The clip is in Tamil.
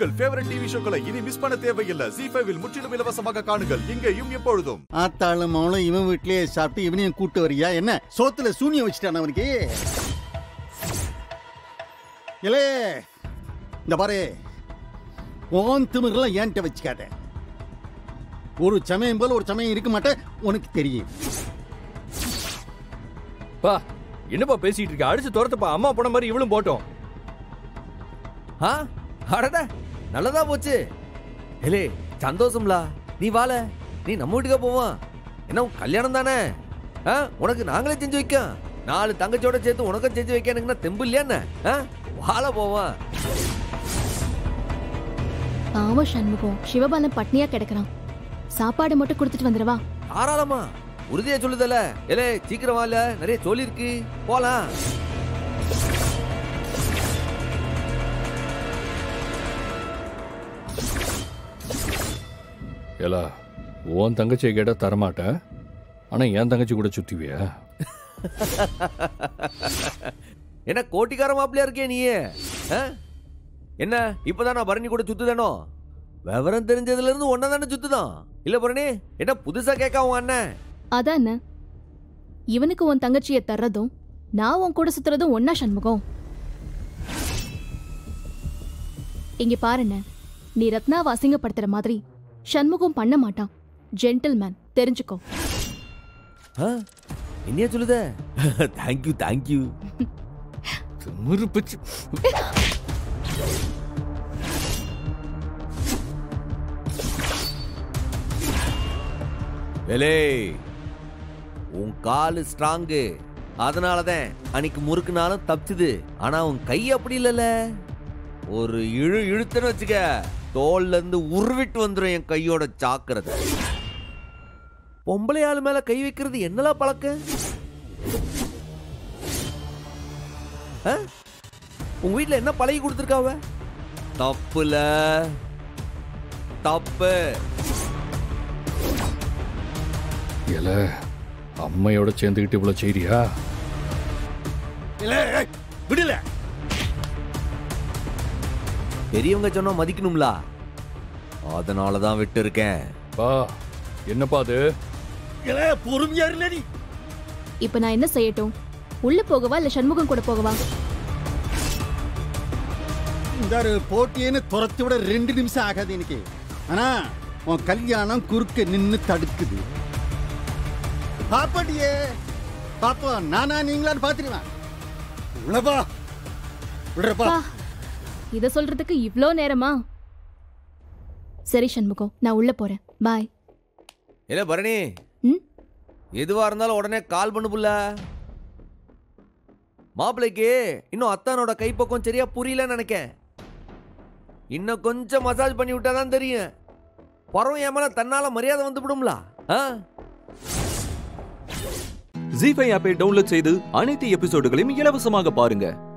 உங்கள் ஃபேவரட் டிவி ஷோக்களை இனி மிஸ் பண்ண தேவையில்லை ஜி ஃபைவில் முற்றிலும் இலவசமாக காணுங்கள் இங்கேயும் எப்பொழுதும் ஆத்தாளும் அவளும் இவன் வீட்லயே சாப்பிட்டு இவனையும் கூட்டு வரியா என்ன சோத்துல சூனியம் வச்சுட்டான் அவனுக்கு இலே இந்த பாரு ஓன் திமிரெல்லாம் ஏன்ட்ட வச்சுக்காத ஒரு சமயம் போல ஒரு சமயம் இருக்க மாட்டேன் உனக்கு தெரியும் பா என்னப்பா பேசிட்டு இருக்க அடிச்சு துரத்துப்பா அம்மா போன மாதிரி இவளும் போட்டோம் ஆ அடடா நல்லதா போச்சு ஏலே சந்தோஷம்லா நீ வாழ நீ நம்ம வீட்டுக்கா போவான் என்ன உன் கல்யாணம் தானே ஆ உனக்கு நாங்களே செஞ்சு வைக்க நாலு தங்கச்சியோட சேர்த்து உனக்கும் செஞ்சு வைக்க எனக்கு தெம்பு இல்லையா என்ன ஆ வாழ போவான் பாவம் சண்முகம் சிவபாலன் பட்னியா கிடக்குறான் சாப்பாடு மட்டும் கொடுத்துட்டு வந்துடவா தாராளமா உறுதியா சொல்லுதல ஏலே சீக்கிரம் வாழ நிறைய சொல்லி இருக்கு போலாம் ஏலா உன் தங்கச்சியை கேட்டா தரமாட்டேன் ஆனா என் தங்கச்சி கூட சுத்திவியா என்ன கோட்டிக்கார மாப்பிள்ளையா இருக்கே நீ ஆ? என்ன இப்பதான் நான் பரணி கூட சுத்துதானோ விவரம் தெரிஞ்சதுல இருந்து ஒன்னா தானே சுத்துதான் இல்ல பரணி என்ன புதுசா கேட்க உன் அண்ணன் அதான் என்ன இவனுக்கு உன் தங்கச்சியை தர்றதும் நான் உன் கூட சுத்துறதும் ஒன்னா சண்முகம் இங்க பாருண்ண நீ ரத்னாவை அசிங்கப்படுத்துற மாதிரி சண்முகம் பண்ண மாட்டான் ஜென்டில்மேன் தெரிஞ்சுக்கோ ஆ? என்னையா சொல்லுத தேங்க்யூ தேங்க்யூ திமிரு பிச்சு வேலே உன் காலு ஸ்ட்ராங்கு அதனாலதான் அன்னைக்கு முறுக்குனாலும் தப்பிச்சுது ஆனா உன் கை அப்படி இல்லல ஒரு இழு இழுத்துன்னு வச்சுக்க தோல்ல இருந்து உருவிட்டு வந்துடும் என் கையோட சாக்குறத பொம்பளை ஆளு மேல கை வைக்கிறது என்னலாம் பழக்கம் ஆ? உங்க வீட்ல என்ன பழகி கொடுத்துருக்காவ தப்புல தப்பு ஏல அம்மையோட சேர்ந்துக்கிட்டு இவ்வளவு செய்றியா இல்ல ஏய், விடல பெரியவங்க சொன்னா மதிக்கணும்ல அதனால தான் விட்டு இருக்கேன் பா என்னப்பா அது இல்ல பொறுமையா இல்ல நீ இப்ப நான் என்ன செய்யட்டும் உள்ள போகவா இல்ல சண்முகம் கூட போகவா இந்த ஒரு போட்டியேன்னு துரத்தி விட ரெண்டு நிமிஷம் ஆகாது எனக்கு ஆனா உன் கல்யாணம் குறுக்க நின்னு தடுக்குது பாப்பாடியே பாப்பா நானா நீங்களான்னு பாத்துருவேன் உள்ளப்பா விடுறப்பா பா இத சொல்றதுக்கு இவ்ளோ நேரமா சரி சண்முகம் நான் உள்ள போறேன் பாய் இல்ல பரணி ம் எதுவா இருந்தாலும் உடனே கால் பண்ணு புள்ள மாப்பிள்ளைக்கு இன்னும் அத்தானோட கைப்பக்கம் சரியா புரியலன்னு நினைக்கேன் இன்னும் கொஞ்சம் மசாஜ் பண்ணி விட்டாதான் தெரியும் பறவை என் மேல தன்னால மரியாதை வந்து விடும்ல ஆ ஜி ஃபைவ் ஆப்பை டவுன்லோட் செய்து அனைத்து எபிசோடுகளையும் இலவசமாக பாருங்க